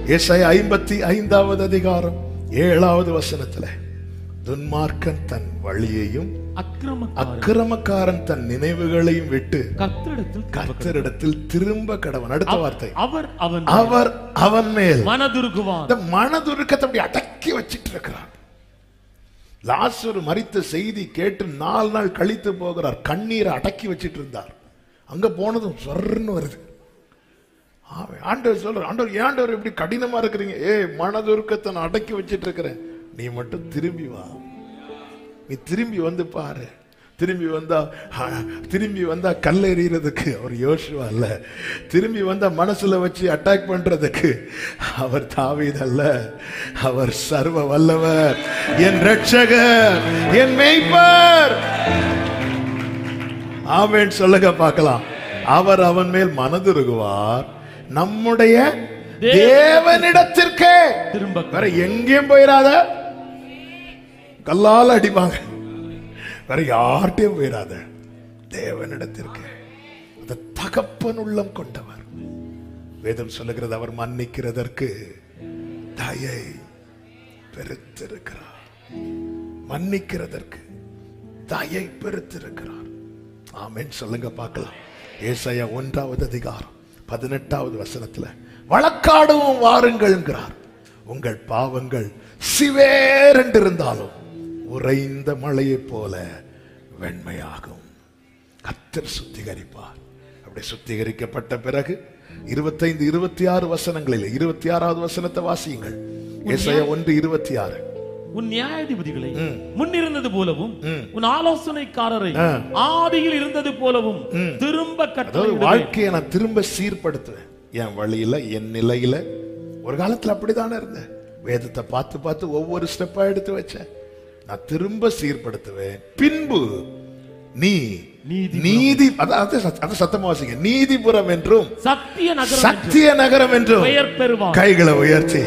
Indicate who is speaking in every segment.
Speaker 1: ஏசாயா ஐம்பத்தி ஐந்தாவது அதிகாரம் ஏழாவது வசனத்துல துன்மார்க்கன் தன் வழியையும்
Speaker 2: அக்கிரமக்காரன்
Speaker 1: அக்கிரமக்காரன் தன் நினைவுகளையும் விட்டு
Speaker 2: கர்த்தரிடத்தில்
Speaker 1: கர்த்தரிடத்தில் திரும்ப கடவன் அடுத்த வார்த்தை
Speaker 2: அவர் அவன்
Speaker 1: அவர் அவன் மேல்
Speaker 2: மனதுருகுவான்
Speaker 1: இந்த மனதுருக்கத்தை அப்படி அடக்கி வச்சிட்டு இருக்கிறார் லாசரு மரித்த செய்தி கேட்டு நாலு நாள் கழித்து போகிறார் கண்ணீரை அடக்கி வச்சிட்டு இருந்தார் அங்க போனதும் சொர்ன்னு வருது ஆமென். ஆண்டவர் சொல்ற ஆண்டவர் ஏன் ஆண்டவர் இப்படி கடினமா இருக்கிறீங்க ஏ மனதுருக்கத்தை நான் அடக்கி வச்சிட்டு இருக்கிறேன் நீ மட்டும் திரும்பி வா நீ திரும்பி வந்து பாரு திரும்பி வந்தா ஆ, திரும்பி வந்தா கல் எறியறதுக்கு அவர் யோசுவா அல்ல திரும்பி வந்தா மனசுல வச்சு அட்டாக் பண்றதுக்கு அவர் தாவீது அல்ல அவர் சர்வ வல்லவர் என் ரட்சகர் என் மேய்ப்பர் ஆமென் சொல்லுங்க பார்க்கலாம் அவர் அவன் மேல் மனதுருகுவார் நம்முடைய தேவனிடத்திற்கே
Speaker 2: திரும்ப
Speaker 1: வேற எங்கேயும் போயிடாத கல்லால அடிப்பாங்க வேற யார்கிட்டயும் போயிடாத தேவனிடத்திற்கு அந்த தகப்பன் உள்ளம் கொண்டவர் வேதம் சொல்லுகிறது அவர் மன்னிக்கிறதற்கு தயை பெருத்திருக்கிறார் மன்னிக்கிறதற்கு தயை பெருத்திருக்கிறார் ஆமென் சொல்லுங்க பார்க்கலாம் ஏசாயா ஒன்றாவது அதிகாரம் பதினெட்டாவது வசனத்துல வழக்காடுவோம் வாருங்கள்ங்கிறார் உங்கள் பாவங்கள் சிவேரென்றிருந்தாலும் உறைந்த மழையைப் போல வெண்மையாகும் கத்தர் சுத்திகரிப்பார் அப்படி சுத்திகரிக்கப்பட்ட பிறகு இருபத்தைந்து இருபத்தி ஆறு வசனங்களில் இருபத்தி ஆறாவது வசனத்தை வாசியுங்கள் ஏசாயா ஒன்று இருபத்தி ஆறு
Speaker 2: உன் நியாயாதிபதிகளை முன்னிருந்தது போலவும் உன் ஆலோசனைக்காரரை ஆதியில் இருந்தது போலவும் திரும்ப
Speaker 1: அதாவது
Speaker 2: கட்டளை
Speaker 1: வாழ்க்கையை நான் திரும்ப சீர்படுத்துவேன் என் வழியில என் நிலையில ஒரு காலத்துல அப்படித்தானே இருந்தேன் வேதத்தை பார்த்து பார்த்து ஒவ்வொரு ஸ்டெப்பா எடுத்து வச்சேன் நான் திரும்ப சீர்படுத்துவேன் பின்பு நீ
Speaker 2: நீதி
Speaker 1: நீதி அதாவது அது சத்தமா வாசிங்க நீதிபுரம் என்றும்
Speaker 2: சத்திய நகரம் என்று
Speaker 1: சத்திய நகரம் என்றும்
Speaker 2: பெயர் பெறுவான்
Speaker 1: கைகளை உயர்த்தி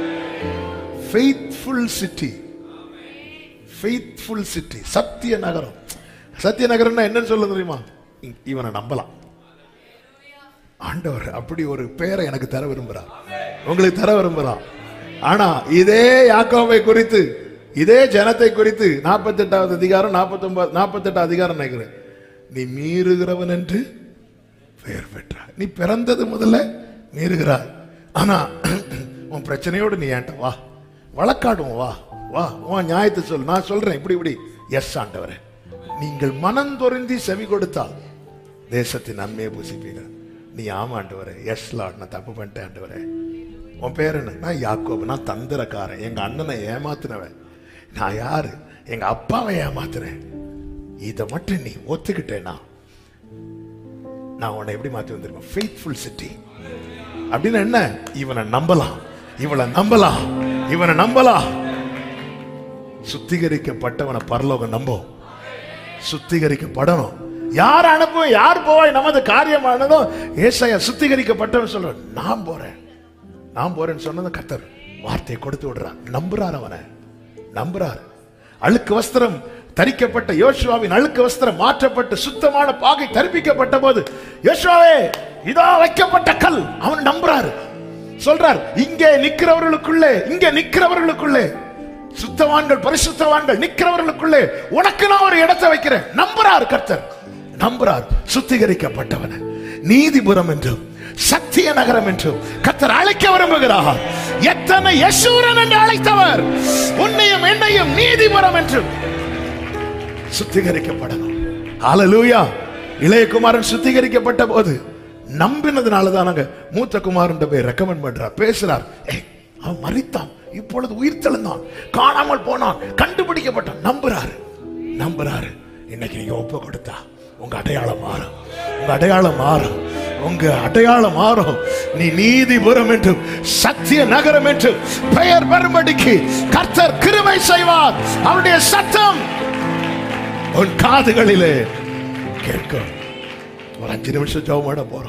Speaker 1: ஃபெய்த்ஃபுல் சிட்டி ஃபெய்த்ஃபுல் சிட்டி சத்திய நகரம் சத்திய நகரம்னா என்னன்னு சொல்ல தெரியுமா இ- இவனை நம்பலாம் ஆண்டவர் அப்படி ஒரு பேரை எனக்கு தர விரும்புறார் உங்களுக்கு தர விரும்புறார் ஆனா இதே யாக்கோவை குறித்து இதே ஜனத்தை குறித்து நாற்பத்தி எட்டாவது அதிகாரம் நாற்பத்தி ஒன்பது நாற்பத்தி எட்டாம் அதிகாரம் நினைக்கிறேன் நீ மீறுகிறவன் என்று பெயர் பெற்றாய் நீ பிறந்தது முதல்ல மீறுகிறாய் ஆனா உன் பிரச்சனையோடு நீ ஏன்ட்ட வா வழக்காடுவோம் வா வா உன் நியாயத்தை சொல் நான் சொல்றேன் இப்படி இப்படி எஸ் ஆண்டவரே நீங்கள் மனந்தொருந்தி செவி கொடுத்தால் தேசத்தின் நன்மையை பூசிப்பீர்கள் நீ ஆமா ஆண்டவரே எஸ் லாட் நான் தப்பு பண்ணிட்டேன் ஆண்டவரே உன் பேர் என்ன நான் யாக்கோபு நான் தந்திரக்காரன் எங்க அண்ணனை ஏமாத்தினவன் நான் யாரு எங்க அப்பாவை ஏமாத்துறேன் இதை மட்டும் நீ ஒத்துக்கிட்டேனா நான் உன்னை எப்படி மாத்தி வந்திருக்கேன் ஃபெய்த்ஃபுல் சிட்டி அப்படின்னு என்ன இவனை நம்பலாம் இவளை நம்பலாம் இவனை நம்பலாம் சுத்திகரிக்கப்பட்டவனை பரலோகம் நம்பும் சுத்திகரிக்கப்படணும் யார் அனுப்பும் யார் போவாய் நமது காரியமானதும் ஏசாயா சுத்திகரிக்கப்பட்டவன் சொல்ற நான் போறேன் நான் போறேன்னு சொன்னது கத்தர் வார்த்தையை கொடுத்து விடுறான் நம்புறார் அவனை நம்புறார் அழுக்கு வஸ்திரம் தரிக்கப்பட்ட யோசுவாவின் அழுக்கு வஸ்திரம் மாற்றப்பட்டு சுத்தமான பாகை தரிப்பிக்கப்பட்ட போது யோசுவாவே இதோ வைக்கப்பட்ட கல் அவன் நம்புறாரு சொல்றார் இங்கே நிக்கிறவர்களுக்குள்ளே இங்கே நிக்கிறவர்களுக்குள்ளே சுத்தவான்கள் பரிசுத்தவான்கள் நிக்கிறவர்களுக்குள்ளே உனக்கு நான் ஒரு இடத்தை வைக்கிறேன் நம்புறார் கர்த்தர் நம்புறார் சுத்திகரிக்கப்பட்டவன நீதிபுரம் என்றும் சத்திய நகரம் என்றும் கர்த்தர் அழைக்க விரும்புகிறார் எத்தனை யசூரன் என்று அழைத்தவர் உன்னையும் என்னையும் நீதிபுரம் என்றும் சுத்திகரிக்கப்படணும் ஹalleluya இளையகுமாரன் சுத்திகரிக்கப்பட்ட போது நம்பினதுனால தான் நாங்க மூத்த குமாரன் போய் ரெக்கமெண்ட் பண்றார் பேசுறார் ஏய் அவன் மரித்தான் இப்பொழுது உயிர் தெழுந்தான் காணாமல் போனான் கண்டுபிடிக்கப்பட்டான் நம்புறாரு நம்புறாரு இன்னைக்கு நீங்க ஒப்பு கொடுத்தா உங்க அடையாளம் மாறும் உங்க அடையாளம் மாறும் உங்க அடையாளம் மாறும் நீ நீதிபுரம் என்றும் சத்திய நகரம் என்றும் பெயர் பெறும்படிக்கு கர்த்தர் கிருபை செய்வார் அவருடைய சத்தம் உன் காதுகளிலே கேட்கும் ஒரு அஞ்சு நிமிஷம் ஜெபம் பண்ண போறோம்